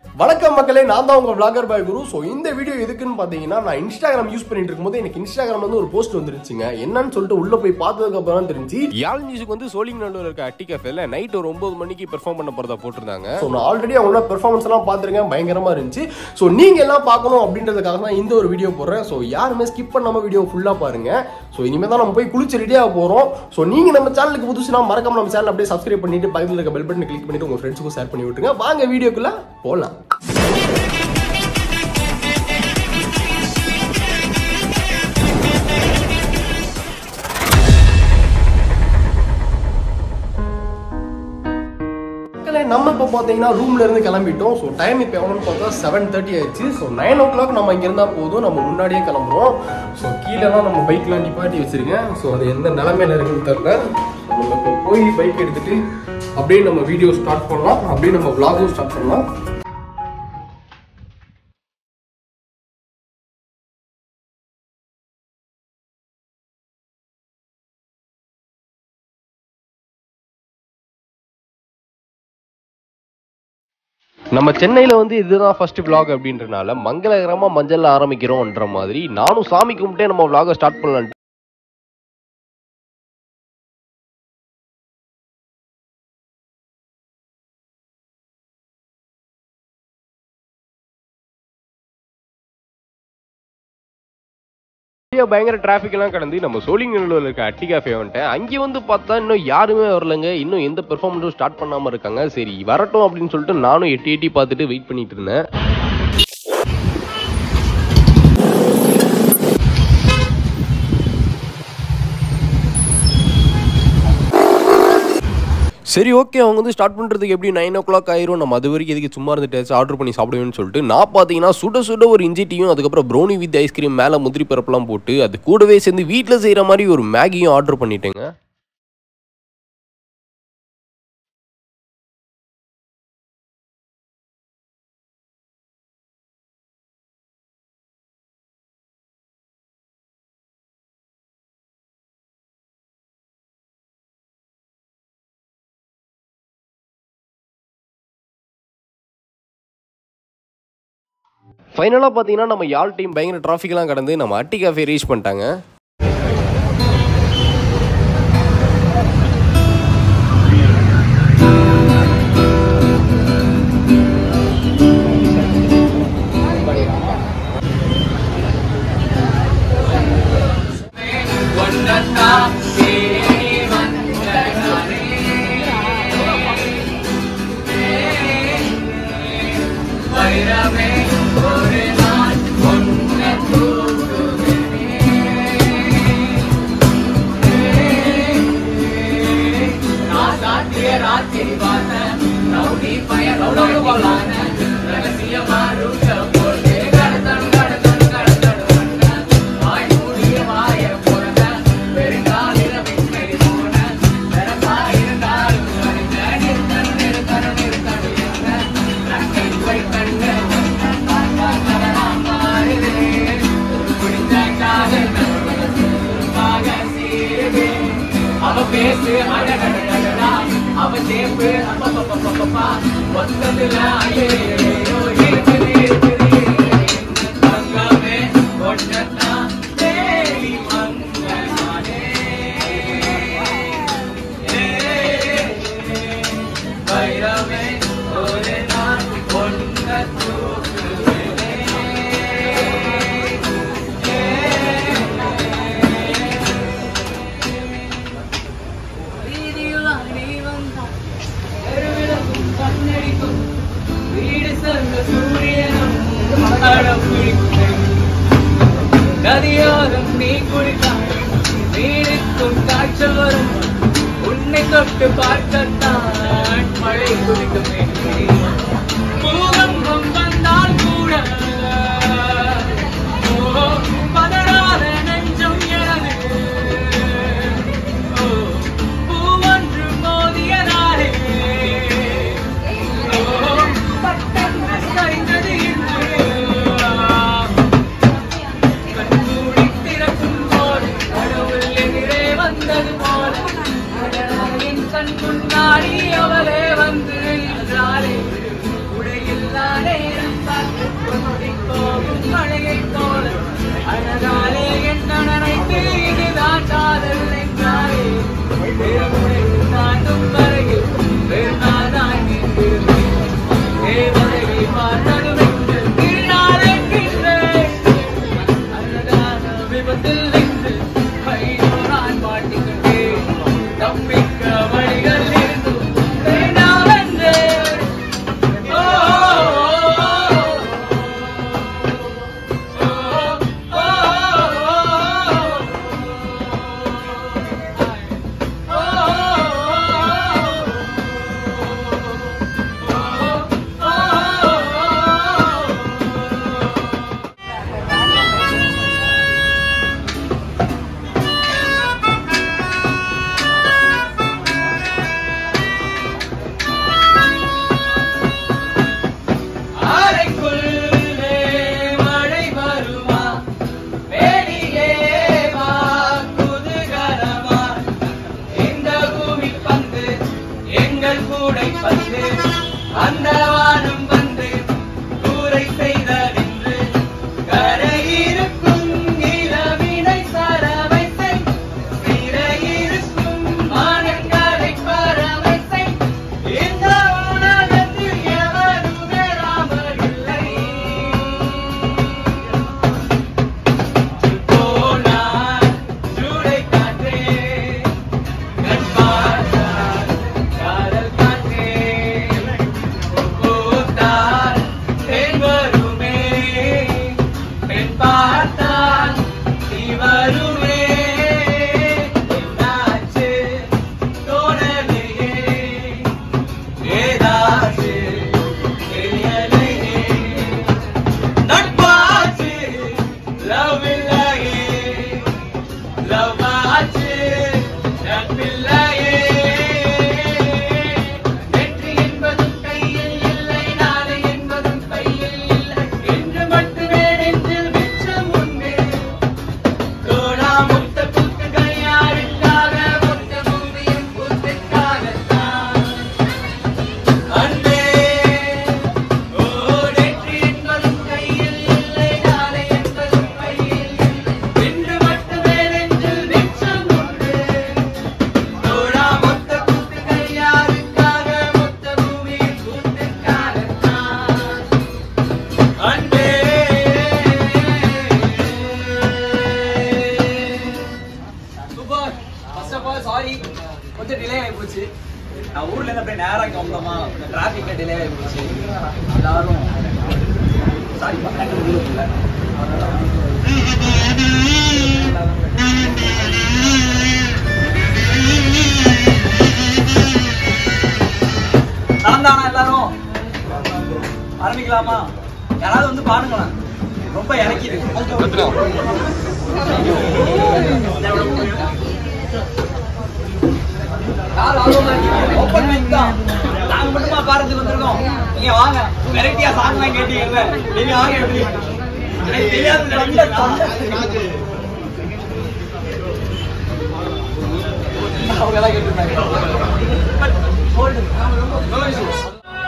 வணக்கம் மக்களே நான் தான் உங்க vlogger பாய் குரு ஸோ இந்த வீடியோ எதுக்குன்னு பார்த்தீங்கன்னா நான் இன்ஸ்டாகிராம் யூஸ் பண்ணிட்டு இருக்கும்போது எனக்கு இன்ஸ்டாகிராம் வந்து ஒரு போஸ்ட் வந்துருச்சுங்க என்னன்னு சொல்லிட்டு உள்ள போய் பார்த்ததுக்கு அப்புறம் தான் தெரிஞ்சு யாழ் மியூசிக் வந்து சோலிங் நல்லூர் இருக்க அட்டி கேஃபேல நைட் ஒரு ஒன்பது மணிக்கு பெர்ஃபார்ம் பண்ண போறதா போட்டிருந்தாங்க ஸோ நான் ஆல்ரெடி அவங்களோட பெர்ஃபார்மன்ஸ் எல்லாம் பார்த்துருக்கேன் பயங்கரமா இருந்துச்சு ஸோ நீங்க எல்லாம் பார்க்கணும் அப்படின்றதுக்காக தான் இந்த ஒரு வீடியோ போடுறேன் ஸோ யாருமே ஸ்கிப் பண்ணாம வீடியோ ஃபுல்லா பாருங்க ஸோ இனிமேல் தான் நம்ம போய் குளிச்சு ரெடியாக போறோம் ஸோ நீங்க நம்ம சேனலுக்கு புதுசுனா மறக்காம நம்ம சேனல் அப்படியே சப்ஸ்கிரைப் பண்ணிட்டு பக்கத்தில் இருக்க பெல் பட்டன் கிளிக் பண்ணிட்டு உங்க ஃப்ரெண்ட்ஸுக்கும் ஷேர் பண்ணி விட்டுருங்க வாங்க வீடியோக்குள்ள போகலாம் மக்களே நம்ம இப்போ பார்த்தீங்கன்னா ரூம்ல இருந்து கிளம்பிட்டோம் ஸோ டைம் இப்போ எவ்வளோன்னு பார்த்தா செவன் தேர்ட்டி ஆயிடுச்சு ஸோ நைன் ஓ கிளாக் நம்ம இங்கே இருந்தால் போதும் நம்ம முன்னாடியே கிளம்புறோம் ஸோ கீழேலாம் நம்ம பைக்லாம் நிப்பாட்டி வச்சிருக்கேன் ஸோ அது எந்த நிலமையில இருக்குன்னு தெரில ஸோ நம்ம இப்போ போய் பைக் எடுத்துட்டு அப்படியே நம்ம வீடியோ ஸ்டார்ட் பண்ணலாம் அப்படியே நம்ம vlog-ம் ஸ்டார்ட் பண்ணலாம் நம்ம சென்னையில வந்து இதுதான் ஃபர்ஸ்ட் vlog அப்படின்றனால மங்களகரமா மஞ்சள்ல ஆரம்பிக்கிறோம்ன்ற மாதிரி நானும் சாமி கும்பிட்டே நம்ம vlog ஸ்டார்ட் பண்ணலாம் வெளியே பயங்கர டிராஃபிக் எல்லாம் கடந்து நம்ம சோழிங்கநல்லூர்ல இருக்க அட்டி கேஃபே வந்துட்டேன் அங்கே வந்து பார்த்தா இன்னும் யாருமே வரலங்க இன்னும் எந்த பெர்ஃபார்மன்ஸும் ஸ்டார்ட் பண்ணாம இருக்காங்க சரி வரட்டும் அப்படின்னு சொல்லிட்டு நானும் எட்டி எட்டி பார்த்துட்டு வெயிட் பண்ணிட்டு இருந்தேன் சரி ஓகே அவங்க வந்து ஸ்டார்ட் பண்ணுறதுக்கு எப்படி நைன் ஓ கிளாக் ஆயிரும் நம்ம அது வரைக்கும் எதுக்கு சும்மா இருந்துட்டு ஆர்டர் பண்ணி சாப்பிடுவேன்னு சொல்லிட்டு நான் பார்த்தீங்கன்னா சுட சுட ஒரு இஞ்சி டீயும் அதுக்கப்புறம் ப்ரௌனி வித் ஐஸ்கிரீம் மேலே முந்திரி பருப்புலாம் போட்டு அது கூடவே சேர்ந்து வீட்டில் செய்கிற மாதிரி ஒரு மேகியும் ஆர்டர் பண்ணிட்டேங்க ஃபைனலாக பார்த்தீங்கன்னா நம்ம யாழ் டீம் பயங்கர டிராஃபிக்லாம் கடந்து நம்ம அட்டி கேஃபே ரீச் பண்ணிட்டாங்க அவ பேசு அழகடா அவ சேப்பு அப்பப்பப்பப்பப்பா மொத்தத்துல ஐயோ இருக்குது இருக்குது தங்கமே ஒன்னத்தா தேடி மங்களானே வைரமே ஒரு நாள் ஒன்ன தூக்குவேனே வீதியில் நீ வந்தாய் தெருவிளக்கும் கண்ணடிக்கும் வீடு சென்ற சூரியனும் அடம் பிடிக்கும் நதியோரம் நீ குடித்தாய் நீருக்கும் காய்ச்சல் வரும் உன்னை தொட்டு பார்க்கத்தான் மழை குடிக்குமே பூகம்பம் வந்தால் கூட ஓ, பதறாத நெஞ்சம் எனது ஓ, பூவொன்று மோதியதாலே ஓ, பட்டென்று சரிந்தது இன்று கண்மூடி திறக்கும் போது கடவுள் எதிரே வந்தது போல அடடா, என் கண் முன்னாடி அவளே வந்து நின்றாளே வானம் வந்து கூரை செய்ததென்று கரையிருக்கும் நிலவினை சாரவை செய் சிறையிருக்கும் வானங்களை பறவை செய் இந்த உலகத்தில் எவருமே ராமர் இல்லை போனார் சூடை காற்றே கண் பார்த்தார் காதல் காற்றே பூத்தார் தேன் வருமே பெண் பார்த்தால் நீ வருமே என்னாச்சு தோணலையே ஏதாச்சு தெரியலையே நட்பாச்சு லவ் இல்லையே லவ் ஆச்சு நட்பில்லையே வெற்றி என்பதும் கையில் இல்லை நாளை என்பதும் கையில் இல்லை என்று மட்டுமே நெஞ்சில் மிச்சம் உண்டு தோழா முத்த பூத்துகள் யாருக்காக மொத்த பூமியும் பூத்துக்காகத்தான் அன்பே ஓ வெற்றி என்பதும் கையில் இல்லை நாளை என்பதும் கையில் இல்லை என்று மட்டுமே நெஞ்சில் மிச்சம் உண்டு தோழா மொத்த கூத்துக்கள் யாருக்காக மொத்த பூமியில் கூத்துக்காகத்தான் அன்பே super first of all sorry கொஞ்சம் டிலே ஆகி போச்சு நான் ஊர்ல இருந்து அப்படியே நேரா இங்க வந்தோமா இந்த டிராஃபிக்ல டிலே ஆகி போச்சு எல்லாரும் சாரி பக்கத்துல ஊருக்குள்ள நடந்தானா எல்லாரும் ஆரம்பிக்கலாமா யாராவது வந்து பாருங்களேன் ரொம்ப இறக்கிது ஓப்பன் மைக் தான் நாங்க மட்டுமா பாரத்துக்கு வந்திருக்கோம் நீங்க வாங்க வெரைட்டியா சாங்லாம் கேட்டீங்கல்ல நீங்க வாங்க எப்படி எனக்கு தெரியாது அவங்க எல்லாம் கேட்டிருந்தாங்க No issues.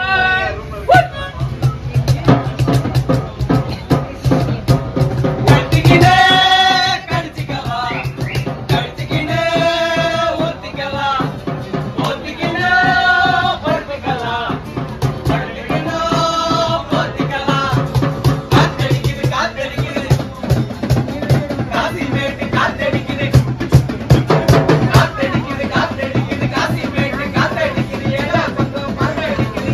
கட்டிக்கினே கடிச்சிக்கலாம் கடிச்சிக்கினே ஊத்திக்கலாம் ஊத்திக்கினே படுத்துக்கலாம் படுத்துக்கினே போத்திக்கலாம் காத்தடிக்குது காத்தடிக்குது காசி மேட்டு காத்தடிக்குது காத்தடிக்குது காத்தடிக்குது காசி மேட்டு காத்தடிக்குது ஏழா பக்கம் பறக்கடிக்குது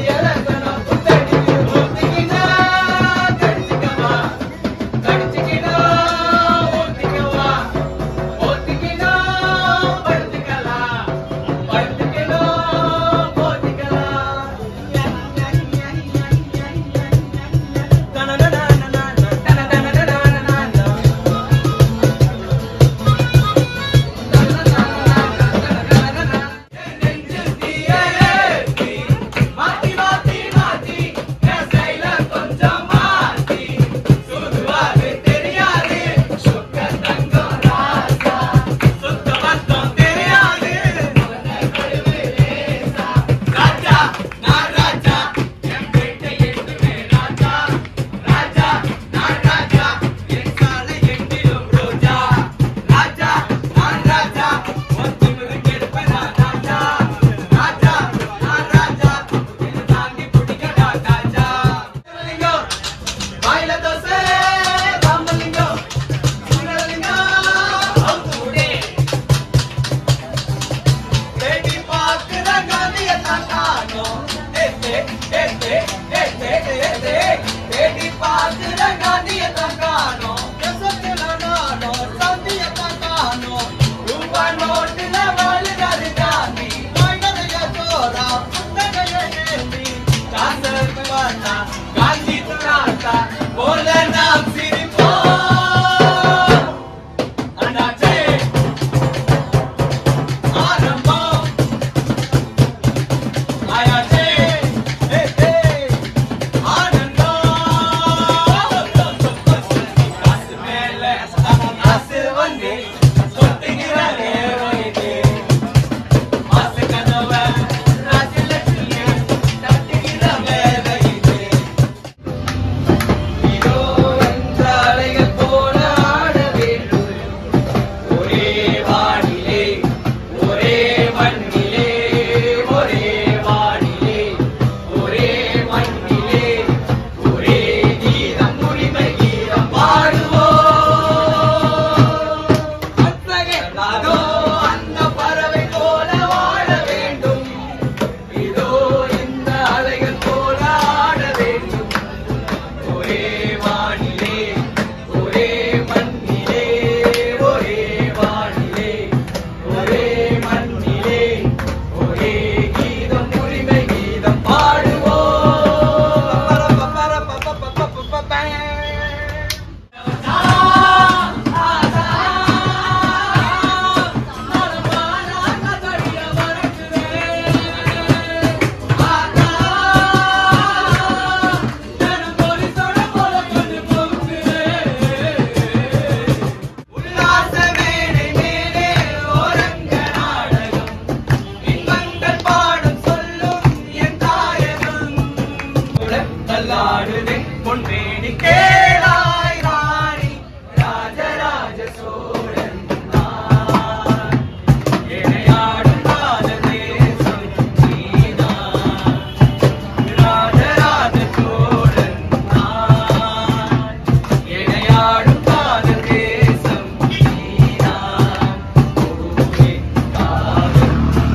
தள்ளாடுதே பொன்மேனி கேளாய் ராணி ராஜராஜ சோழன் நான். இணையாடும் காதல் தேசம் நீதான். ராஜராஜ சோழன் நான். இணையாடும் காதல் தேசம் நீதான். பூவே காதல்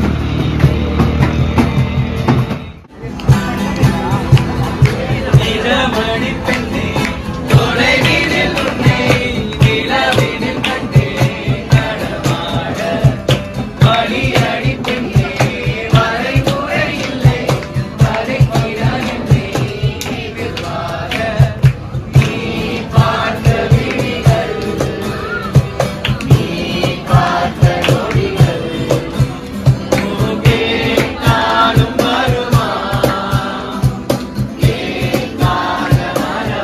நிலமணி பெண்ணே தொலைவினில் உன்னை நிலவினில் கண்டே நடமாட வழியடி பெண்ணே வரைமுறை இல்லை வரைக்கிறான் என்றே விரிவாக நீ பார்த்த விழிகள் நீ பார்த்த நொடிகள் போகே நானும் வருமா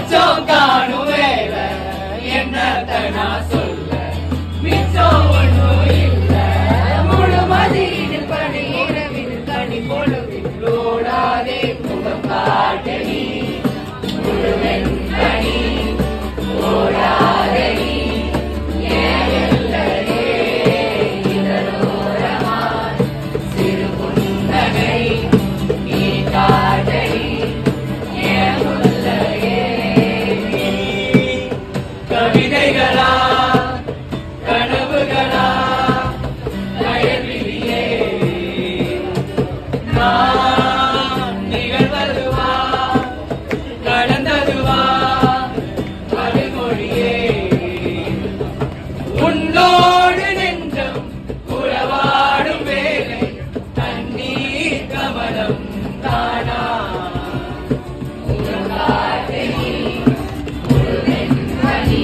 அச்சம் காணும் வேலை என்னத்த நான் சொல்ல மிச்சம் ஒண்ணும் இல்ல முழுமதியில் பணி இரவில் கனி பொழுவில் ஓடாதே முகம் காட்டணி முழுவெண் கனி ஓடாதே நீ ஏன் எல்லையே இதழோரமாய் சிறு புன்னகை நீ காட்டணி ஏன் முல்லையே கவிதைகளா கனவுகளா கயல்விழியே நான் நிகழ்வதுவா கடந்ததுவா மறுமொழியே உன்னோடு நெஞ்சம் உறவாடும் வேலை தண்ணீர் கமலம் தானா உறவாதே நீ முழுவெண் பனி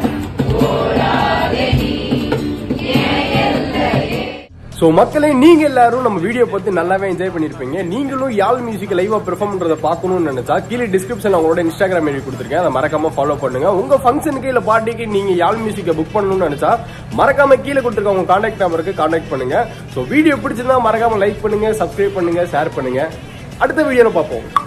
ஓடாதே நீ ஏன் எல்லையே ஸோ மக்களே நீங்க எல்லாரும் நம்ம வீடியோ பார்த்து நல்லாவே என்ஜாய் பண்ணிருப்பீங்க நீங்களும் யாழ் மியூசிக் லைவா பெர்ஃபார்ம் பண்றத பார்க்கணும்னு நினைச்சா கீழே டிஸ்கிரிப்ஷன் அவங்களோட இன்ஸ்டாகிராம் எழுதி கொடுத்துருக்கேன் அதை மறக்காம ஃபாலோ பண்ணுங்க உங்க ஃபங்க்ஷனுக்கு இல்ல பார்ட்டிக்கு நீங்க யாழ் மியூசிக்கை புக் பண்ணணும்னு நினைச்சா மறக்காம கீழே கொடுத்துருக்க உங்க கான்டாக்ட் நம்பருக்கு கான்டாக்ட் பண்ணுங்க ஸோ வீடியோ பிடிச்சிருந்தா மறக்காம லைக் பண்ணுங்க சப்ஸ்கிரைப் பண்ணுங்க ஷேர் பண்ணுங்க அடுத்த வீடியோல பார்ப்போம்